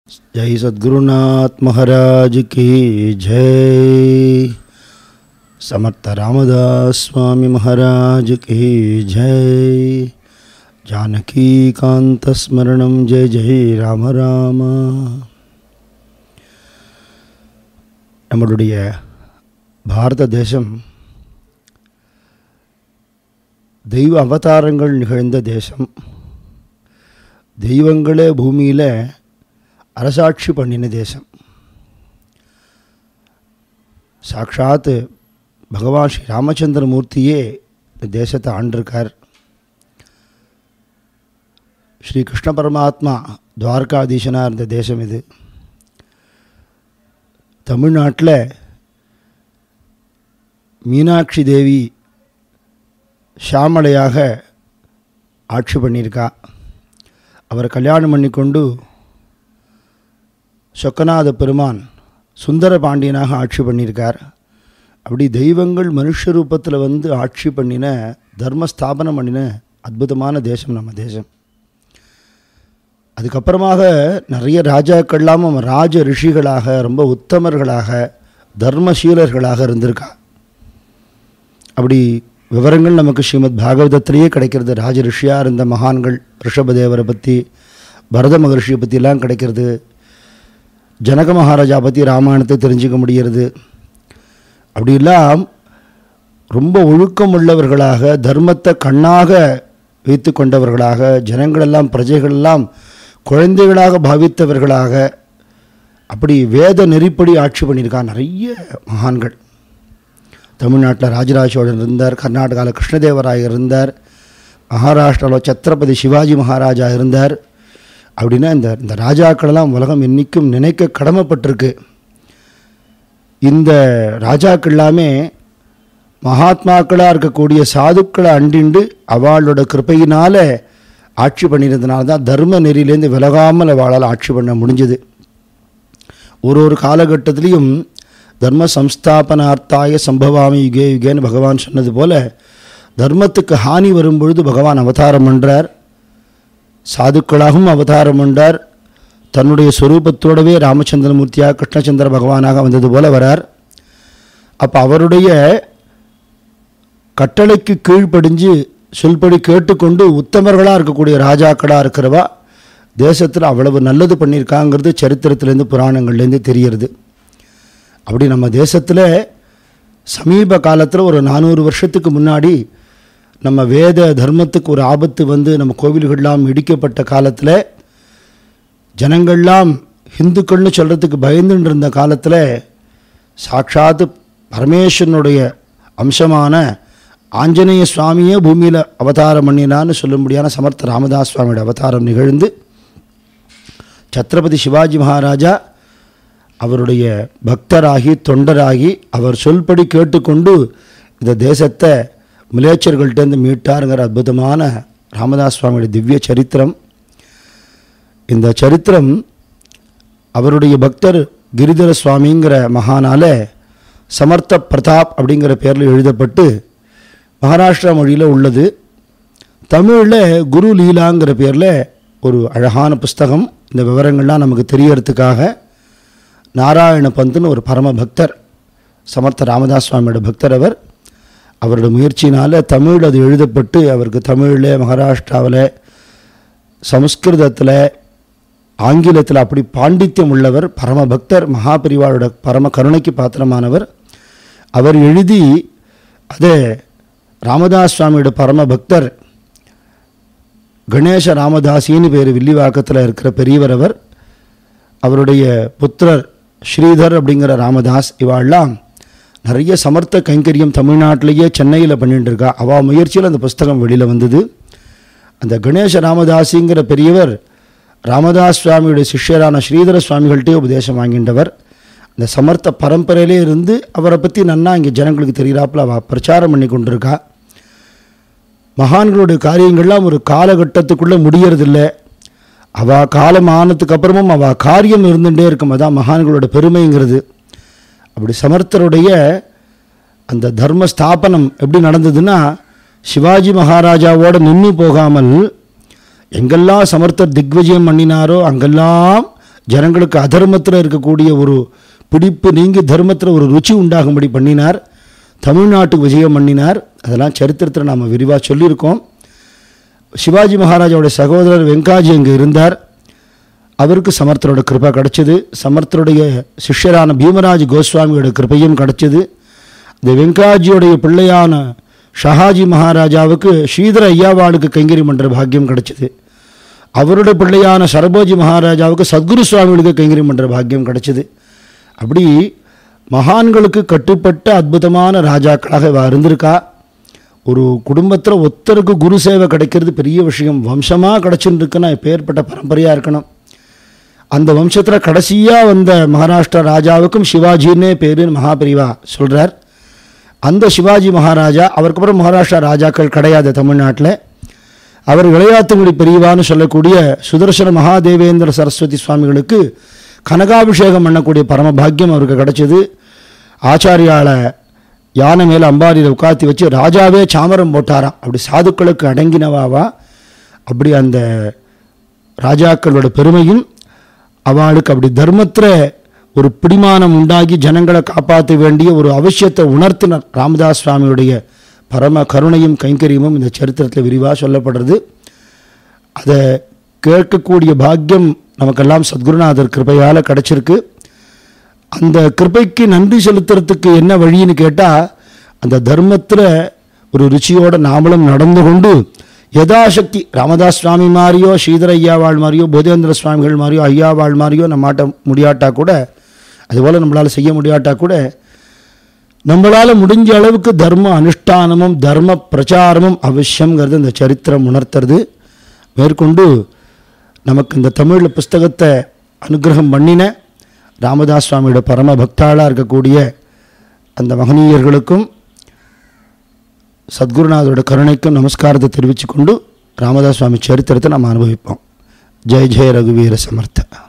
जय सद्गुरुनाथ महाराज की जय समर्थ रामदास स्वामी महाराज की जय जानकी कांत स्मरणम जय जय राम राम நம்மளுடைய பாரத தேசம் தெய்வ அவதாரங்கள் நிகழ்ந்த தேசம் தெய்வங்களே பூமியில் அரசாட்சி பண்ணின தேசம் சாக்ஷாத் பகவான் ஸ்ரீ ராமச்சந்திரமூர்த்தியே இந்த தேசத்தை ஆண்டிருக்கார் ஸ்ரீ கிருஷ்ண பரமாத்மா துவாரகாதீசனாக இருந்த தேசம் இது தமிழ்நாட்டில் மீனாட்சி தேவி ஷாமலையாக ஆட்சி பண்ணியிருக்கா அவரை கல்யாணம் பண்ணிக்கொண்டு சொக்கநாத பெருமான் சுந்தர பாண்டியனாக ஆட்சி பண்ணியிருக்கார் அப்படி தெய்வங்கள் மனுஷ ரூபத்தில் வந்து ஆட்சி பண்ணின தர்ம ஸ்தாபனம் பண்ணின அற்புதமான தேசம் நம்ம தேசம் அதுக்கப்புறமாக நிறைய ராஜாக்கள்லாம் அவன் ராஜ ரிஷிகளாக ரொம்ப உத்தமர்களாக தர்மசீலர்களாக இருந்திருக்கா அப்படி விவரங்கள் நமக்கு ஸ்ரீமத் பாகவதத்திலேயே கிடைக்கிறது ராஜ ரிஷியாக இருந்த மகான்கள் ரிஷபதேவரை பற்றி பரத மகர்ஷியை பற்றிலாம் கிடைக்கிறது ஜனக மகாராஜா பற்றி ராமாயணத்தை தெரிஞ்சுக்க முடிகிறது அப்படிலாம் ரொம்ப ஒழுக்கம் உள்ளவர்களாக தர்மத்தை கண்ணாக வைத்து கொண்டவர்களாக ஜனங்களெல்லாம் பிரஜைகளெல்லாம் குழந்தைகளாக பாவித்தவர்களாக அப்படி வேத நெறிப்படி ஆட்சி பண்ணியிருக்கா நிறைய மகான்கள் தமிழ்நாட்டில் ராஜராஜ சோழன் இருந்தார் கர்நாடகாவில் கிருஷ்ணதேவராயர் இருந்தார் மகாராஷ்டிராவில் சத்ரபதி சிவாஜி மகாராஜா இருந்தார் அப்படின்னா இந்த இந்த ராஜாக்களெல்லாம் உலகம் என்றைக்கும் நினைக்க கடமைப்பட்டிருக்கு இந்த ராஜாக்கள் எல்லாமே மகாத்மாக்களாக இருக்கக்கூடிய சாதுக்களை அண்டிண்டு அவளோட கிருப்பையினால் ஆட்சி பண்ணியிருந்தனால தான் தர்ம நெறியிலேருந்து விலகாமல் அவளால் ஆட்சி பண்ண முடிஞ்சது ஒரு ஒரு காலகட்டத்திலையும் தர்ம சம்ஸ்தாபனார்த்தாய சம்பவாமி யுகே யுகேன்னு பகவான் சொன்னது போல் தர்மத்துக்கு ஹானி வரும்பொழுது பகவான் அவதாரம் பண்ணுறார் சாதுக்களாகவும் அவதாரம் பண்ணார் தன்னுடைய ஸ்வரூபத்தோடவே ராமச்சந்திரமூர்த்தியாக கிருஷ்ணச்சந்திர பகவானாக வந்தது போல வரார் அப்போ அவருடைய கட்டளைக்கு கீழ்ப்படிஞ்சு சொல்படி கேட்டுக்கொண்டு உத்தமர்களாக இருக்கக்கூடிய ராஜாக்களாக இருக்கிறவா தேசத்தில் அவ்வளவு நல்லது பண்ணியிருக்காங்கிறது சரித்திரத்திலேருந்து புராணங்கள்லேருந்து தெரிகிறது அப்படி நம்ம தேசத்தில் சமீப காலத்தில் ஒரு நானூறு வருஷத்துக்கு முன்னாடி நம்ம வேத தர்மத்துக்கு ஒரு ஆபத்து வந்து நம்ம கோவில்கள்லாம் இடிக்கப்பட்ட காலத்தில் ஜனங்கள்லாம் ஹிந்துக்கள்னு சொல்கிறதுக்கு பயந்துட்டு இருந்த காலத்தில் சாட்சாத்து பரமேஸ்வரனுடைய அம்சமான ஆஞ்சநேய சுவாமியே பூமியில் அவதாரம் பண்ணினான்னு சொல்லும்படியான சமர்த்த ராமதாஸ் சுவாமியோட அவதாரம் நிகழ்ந்து சத்ரபதி சிவாஜி மகாராஜா அவருடைய பக்தராகி தொண்டராகி அவர் சொல்படி கேட்டுக்கொண்டு இந்த தேசத்தை மிலேச்சர்கள்ட்டேருந்து மீட்டாருங்கிற அற்புதமான ராமதாஸ் சுவாமியுடைய திவ்ய சரித்திரம் இந்த சரித்திரம் அவருடைய பக்தர் கிரிதர சுவாமிங்கிற மகானால சமர்த்த பிரதாப் அப்படிங்கிற பேரில் எழுதப்பட்டு மகாராஷ்டிரா மொழியில் உள்ளது தமிழில் குரு லீலாங்கிற பேரில் ஒரு அழகான புஸ்தகம் இந்த விவரங்கள்லாம் நமக்கு தெரியறதுக்காக நாராயண பந்துன்னு ஒரு பரம பக்தர் சமர்த்த ராமதாஸ் சுவாமியோட பக்தர் அவர் அவரோட முயற்சினால் தமிழ் அது எழுதப்பட்டு அவருக்கு தமிழில் மகாராஷ்டிராவில் சமஸ்கிருதத்தில் ஆங்கிலத்தில் அப்படி பாண்டித்யம் உள்ளவர் பரம பக்தர் மகாபரிவாரோட பரம கருணைக்கு பாத்திரமானவர் அவர் எழுதி அதை ராமதாஸ் சுவாமியோட பரம பக்தர் கணேச ராமதாசின்னு பேர் வில்லிவாக்கத்தில் இருக்கிற பெரியவர் அவர் அவருடைய புத்திரர் ஸ்ரீதர் அப்படிங்கிற ராமதாஸ் இவாள்லாம் நிறைய சமர்த்த கைங்கரியம் தமிழ்நாட்டிலேயே சென்னையில் பண்ணிட்டு இருக்கா அவள் முயற்சியில் அந்த புஸ்தகம் வெளியில் வந்தது அந்த கணேச ராமதாசிங்கிற பெரியவர் ராமதாஸ் சுவாமியுடைய சிஷ்யரான ஸ்ரீதர சுவாமிகள்கிட்டே உபதேசம் வாங்கின்றவர் அந்த சமர்த்த பரம்பரையிலே இருந்து அவரை பற்றி நன்னா இங்கே ஜனங்களுக்கு தெரிகிறாப்புல அவள் பிரச்சாரம் பண்ணி கொண்டிருக்கா மகான்களுடைய காரியங்கள்லாம் ஒரு காலகட்டத்துக்குள்ளே முடியறதில்லை அவள் காலம் ஆனதுக்கு அப்புறமும் அவள் காரியம் இருந்துகிட்டே இருக்கும் அதான் மகான்களோட பெருமைங்கிறது அப்படி சமர்த்தருடைய அந்த தர்ம ஸ்தாபனம் எப்படி நடந்ததுன்னா சிவாஜி மகாராஜாவோட நின்று போகாமல் எங்கெல்லாம் சமர்த்தர் திக்விஜயம் பண்ணினாரோ அங்கெல்லாம் ஜனங்களுக்கு அதர்மத்தில் இருக்கக்கூடிய ஒரு பிடிப்பு நீங்கி தர்மத்தில் ஒரு ருச்சி உண்டாகும்படி பண்ணினார் தமிழ்நாட்டுக்கு விஜயம் பண்ணினார் அதெல்லாம் சரித்திரத்தில் நாம் விரிவாக சொல்லியிருக்கோம் சிவாஜி மகாராஜாவுடைய சகோதரர் வெங்காஜி அங்கே இருந்தார் அவருக்கு சமர்த்தரோட கிருபை கிடச்சிது சமர்த்தருடைய சிஷ்யரான பீமராஜ் கோஸ்வாமியோட கிருபையும் கிடச்சிது இந்த வெங்காஜியுடைய பிள்ளையான ஷஹாஜி மகாராஜாவுக்கு ஸ்ரீதர ஐயாவாளுக்கு கைங்கரியம் பண்ணுற பாக்கியம் கிடச்சிது அவருடைய பிள்ளையான சரபோஜி மகாராஜாவுக்கு சத்குரு சுவாமிகளுக்கு கைங்கரியம் பண்ணுற பாக்கியம் கிடச்சிது அப்படி மகான்களுக்கு கட்டுப்பட்ட அற்புதமான ராஜாக்களாக இவ இருந்திருக்கா ஒரு குடும்பத்தில் ஒருத்தருக்கு குரு சேவை கிடைக்கிறது பெரிய விஷயம் வம்சமாக கிடச்சின்னு இருக்குன்னா எப்பேற்பட்ட பரம்பரையாக இருக்கணும் அந்த வம்சத்தில் கடைசியாக வந்த மகாராஷ்டிரா ராஜாவுக்கும் சிவாஜின்னே பேருன்னு மகாபிரிவா சொல்கிறார் அந்த சிவாஜி மகாராஜா அவருக்கு அப்புறம் மகாராஷ்டிரா ராஜாக்கள் கிடையாது தமிழ்நாட்டில் அவர் விளையாட்டுங்குடி பெரியவான்னு சொல்லக்கூடிய சுதர்சன மகாதேவேந்திர சரஸ்வதி சுவாமிகளுக்கு கனகாபிஷேகம் பண்ணக்கூடிய பரம பாக்கியம் அவருக்கு கிடைச்சது ஆச்சாரியால யானை மேலே அம்பாரியில் உட்காத்தி வச்சு ராஜாவே சாமரம் போட்டாராம் அப்படி சாதுக்களுக்கு அடங்கினவாவா அப்படி அந்த ராஜாக்களோட பெருமையும் அவளுக்கு அப்படி தர்மத்தில் ஒரு பிடிமானம் உண்டாகி ஜனங்களை காப்பாற்ற வேண்டிய ஒரு அவசியத்தை உணர்த்தினர் ராமதாஸ் சுவாமியுடைய பரம கருணையும் கைங்கரியமும் இந்த சரித்திரத்தில் விரிவாக சொல்லப்படுறது அதை கேட்கக்கூடிய பாக்கியம் நமக்கெல்லாம் சத்குருநாதர் கிருபையால் கிடச்சிருக்கு அந்த கிருபைக்கு நன்றி செலுத்துறதுக்கு என்ன வழின்னு கேட்டால் அந்த தர்மத்தில் ஒரு ருச்சியோட நாமளும் நடந்து கொண்டு யதாசக்தி ராமதாஸ் சுவாமி மாதிரியோ ஸ்ரீதர ஐயாவாள் மாதிரியோ போதேந்திர சுவாமிகள் மாதிரியோ ஐயாவாள் மாதிரியோ நம்மாட்ட முடியாட்டா கூட அதுபோல் நம்மளால் செய்ய முடியாட்டா கூட நம்மளால் முடிஞ்ச அளவுக்கு தர்ம அனுஷ்டானமும் தர்ம பிரச்சாரமும் அவசியங்கிறது இந்த சரித்திரம் உணர்த்துறது மேற்கொண்டு நமக்கு இந்த தமிழ் புஸ்தகத்தை அனுகிரகம் பண்ணின ராமதாஸ் சுவாமியோட பரம பக்தாளாக இருக்கக்கூடிய அந்த மகனீயர்களுக்கும் சத்குருநாதரோட கருணைக்கும் நமஸ்காரத்தை தெரிவித்துக்கொண்டு ராமதாஸ் சுவாமி சரித்திரத்தை நாம் அனுபவிப்போம் ஜெய் ஜெய ரகுவீர சமர்த்த